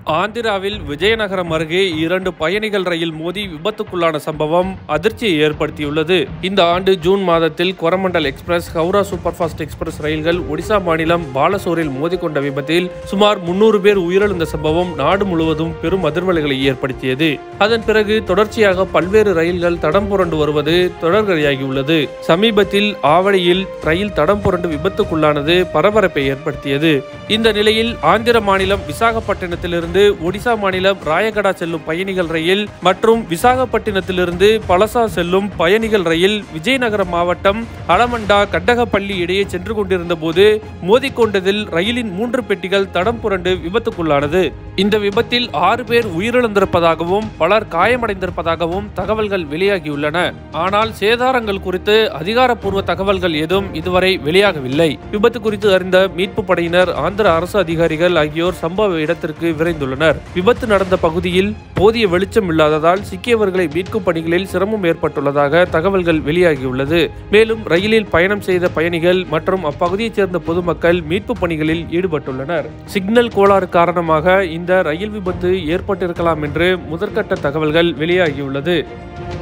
ஆந்திராவில் விஜயநகரம் அருகே இரண்டு பயணிகள் ரயில் மோதி விபத்துக்குள்ளான சம்பவம் அதிர்ச்சியை ஏற்படுத்தியுள்ளது இந்த ஆண்டு ஜூன் மாதத்தில் Coromandel express Howrah superfast express ரயில்கள் ஒடிசா மாநிலம் பாலசோரில் மோதிக்கொண்ட விபத்தில் சுமார் முன்னூறு பேர் உயிரிழந்த சம்பவம் நாடு முழுவதும் பெரும் அதிர்வலைகளை ஏற்படுத்தியது அதன் பிறகு தொடர்ச்சியாக பல்வேறு ரயில்கள் தடம் புரண்டு வருவது தொடர்கதையாகியுள்ளது சமீபத்தில் ஆவடியில் ரயில் தடம் புரண்டு விபத்துக்குள்ளானது பரபரப்பை ஏற்படுத்தியது இந்த நிலையில் ஆந்திர மாநிலம் விசாகப்பட்டினத்திலிருந்து ஒடிசா மாநிலம் ராயகடா செல்லும் பயணிகள் ரயில் மற்றும் விசாகப்பட்டினத்திலிருந்து பலசா செல்லும் பயணிகள் ரயில் விஜயநகரம் மாவட்டம் அலமண்டா கட்டகப்பள்ளி இடையே சென்று கொண்டிருந்த போது மோதிக்கொண்டதில் ரயிலின் மூன்று பெட்டிகள் தடம் புரண்டு விபத்துக்குள்ளானது இந்த விபத்தில் ஆறு பேர் உயிரிழந்திருப்பதாகவும் பலர் காயமடைந்திருப்பதாகவும் தகவல்கள் வெளியாகியுள்ளன ஆனால் சேதாரங்கள் குறித்து அதிகாரப்பூர்வ தகவல்கள் எதுவும் இதுவரை வெளியாகவில்லை விபத்து குறித்து அறிந்த மீட்பு படையினர் ஆந்திர அரசு அதிகாரிகள் ஆகியோர் சம்பவ இடத்திற்கு விரைந்துள்ளனர் விபத்து நடந்த பகுதியில் போதிய வெளிச்சம் இல்லாததால் சிக்கியவர்களை மீட்கும் பணிகளில் சிரமம் ஏற்பட்டுள்ளதாக தகவல்கள் வெளியாகியுள்ளது மேலும் ரயிலில் பயணம் செய்த பயணிகள் மற்றும் அப்பகுதியைச் சேர்ந்த பொதுமக்கள் மீட்பு பணிகளில் ஈடுபட்டுள்ளனர் சிக்னல் கோளாறு காரணமாக இந்த ரயில் விபத்து ஏற்பட்டிருக்கலாம் என்று முதற்கட்ட தகவல்கள் வெளியாகியுள்ளது